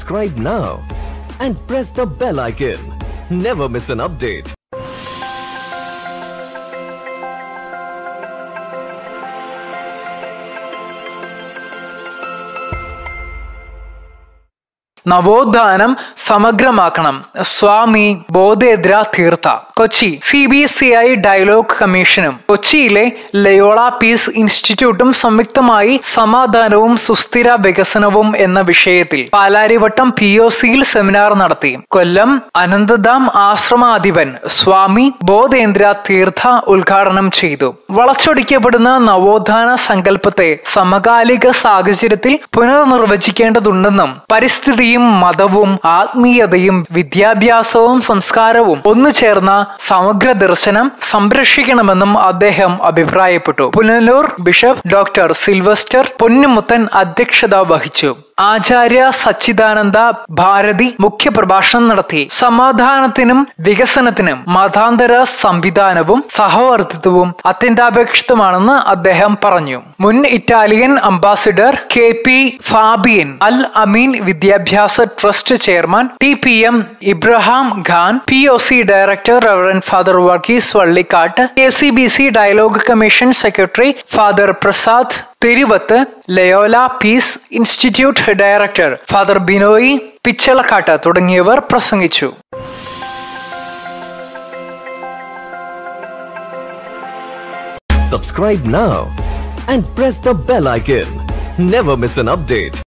Subscribe now and press the bell icon. Never miss an update. നവോത്ഥാനം സമഗ്രമാക്കണം Swami Bodhendra Theertha Kochi C B S E I dialogue കമ്മീഷനും കൊച്ചിയിലെ Loyola piece ഇൻസ്റ്റിറ്റ്യൂട്ടും സംയുക്തമായി സമാധാനവും സുസ്ഥിര വികസനവും എന്ന വിഷയത്തിൽ പാലാരിവട്ടം പി ഒ സിയിൽ സെമിനാർ നടത്തി കൊല്ലം അനന്തധാം ആശ്രമാധിപൻ സ്വാമി ബോധേന്ദ്ര തീർത്ഥ ഉദ്ഘാടനം ചെയ്തു വളച്ചൊടിക്കപ്പെടുന്ന നവോത്ഥാന സങ്കല്പത്തെ സമകാലിക സാഹചര്യത്തിൽ പുനർനിർവചിക്കേണ്ടതുണ്ടെന്നും പരിസ്ഥിതിയും മതവും ആത്മീയതയും വിദ്യാഭ്യാസവും സംസ്കാരവും ഒന്നു ചേർന്ന സമഗ്ര ദർശനം സംരക്ഷിക്കണമെന്നും അദ്ദേഹം അഭിപ്രായപ്പെട്ടു Punalur bishop doctor Sylvester Ponnumuthan അധ്യക്ഷത വഹിച്ചു ആചാര്യ സച്ചിദാനന്ദ ഭാരതി മുഖ്യപ്രഭാഷണം നടത്തി സമാധാനത്തിനും വികസനത്തിനും മതാന്തര സംവിധാനവും സഹവർത്തിത്വവും അത്യന്താപേക്ഷിതമാണെന്ന് അദ്ദേഹം പറഞ്ഞു മുൻ Italian ambassador K P Fabian Al Ameen വിദ്യാഭ്യാസ trust chairman T P M Ibrahim Khan P O C director reverend father Varghese Vallikkattu K C B C dialogue commission secretary father Prasad Thiruvathu Loyola peace institute director father Binoy Pichalakkattu തുടങ്ങിയവർ പ്രസംഗിച്ചു Subscribe now and press the bell icon. Never miss an update.